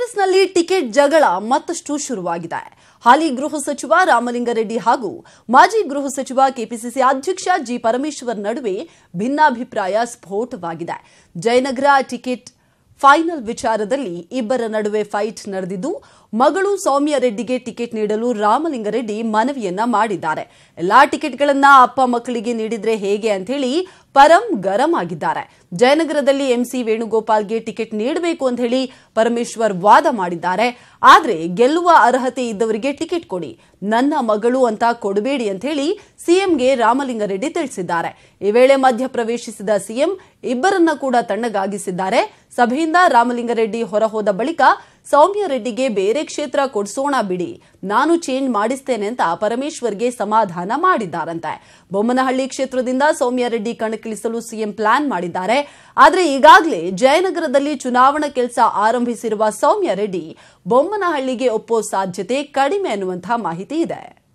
ಕಾಂಗ್ರೆಸ್ನಲ್ಲಿ ಟಿಕೆಟ್ ಜಗಳ ಮತ್ತಷ್ಟು ಶುರುವಾಗಿದೆ ಹಾಲಿ ಗೃಹ ಸಚಿವ ರಾಮಲಿಂಗಾರೆಡ್ಡಿ ಹಾಗೂ ಮಾಜಿ ಗೃಹ ಸಚಿವ ಕೆಪಿಸಿಸಿ ಅಧ್ಯಕ್ಷ ಜಿ ಪರಮೇಶ್ವರ್ ನಡುವೆ ಭಿನ್ನಾಭಿಪ್ರಾಯ ಸ್ಫೋಟವಾಗಿದೆ ಜಯನಗರ ಟಿಕೆಟ್ ಫೈನಲ್ ವಿಚಾರದಲ್ಲಿ ಇಬ್ಬರ ನಡುವೆ ಫೈಟ್ ನಡೆದಿದ್ದು ಮಗಳು ಸೌಮ್ಯ ರೆಡ್ಡಿಗೆ ಟಿಕೆಟ್ ನೀಡಲು ರಾಮಲಿಂಗಾರೆಡ್ಡಿ ಮನವಿಯನ್ನ ಮಾಡಿದ್ದಾರೆ ಎಲ್ಲಾ ಟಿಕೆಟ್ಗಳನ್ನ ಅಪ್ಪ ಮಕ್ಕಳಿಗೆ ನೀಡಿದ್ರೆ ಹೇಗೆ ಅಂತ ಹೇಳಿ ಪರಂ ಗರಂ ಆಗಿದ್ದಾರೆ ಜಯನಗರದಲ್ಲಿ ಎಂಸಿ ವೇಣುಗೋಪಾಲ್ಗೆ ಟಿಕೆಟ್ ನೀಡಬೇಕು ಅಂತ ಹೇಳಿ ಪರಮೇಶ್ವರ್ ವಾದ ಮಾಡಿದ್ದಾರೆ ಆದ್ರೆ ಗೆಲ್ಲುವ ಅರ್ಹತೆ ಇದ್ದವರಿಗೆ ಟಿಕೆಟ್ ಕೊಡಿ ನನ್ನ ಮಗಳು ಅಂತ ಕೊಡಬೇಡಿ ಅಂತ ಹೇಳಿ ಸಿಎಂಗೆ ರಾಮಲಿಂಗಾರೆಡ್ಡಿ ತಿಳಿಸಿದ್ದಾರೆ ಈ ವೇಳೆ ಮಧ್ಯ ಪ್ರವೇಶಿಸಿದ ಸಿಎಂ ಇಬ್ಬರನ್ನ ಕೂಡ ತಣ್ಣಗಾಗಿಸಿದ್ದಾರೆ ಸಭೆಯಿಂದ ರಾಮಲಿಂಗಾರೆಡ್ಡಿ ಹೊರಹೋದ ಬಳಿಕ ಸೌಮ್ಯ ರೆಡ್ಡಿಗೆ ಬೇರೆ ಕ್ಷೇತ್ರ ಕೊಡ್ಸೋಣ ಬಿಡಿ ನಾನು ಚೇಂಜ್ ಮಾಡಿಸ್ತೇನೆ ಅಂತ ಪರಮೇಶ್ವರ್ಗೆ ಸಮಾಧಾನ ಮಾಡಿದ್ದಾರಂತೆ ಬೊಮ್ಮನಹಳ್ಳಿ ಕ್ಷೇತ್ರದಿಂದ ಸೌಮ್ಯ ರೆಡ್ಡಿ ಕಣಕ್ಕಿಳಿಸಲು ಸಿಎಂ ಪ್ಲಾನ್ ಮಾಡಿದ್ದಾರೆ ಆದರೆ ಈಗಾಗಲೇ ಜಯನಗರದಲ್ಲಿ ಚುನಾವಣಾ ಕೆಲಸ ಆರಂಭಿಸಿರುವ ಸೌಮ್ಯ ರೆಡ್ಡಿ ಬೊಮ್ಮನಹಳ್ಳಿಗೆ ಒಪ್ಪೋ ಸಾಧ್ಯತೆ ಕಡಿಮೆ ಅನ್ನುವಂತಹ ಮಾಹಿತಿ ಇದೆ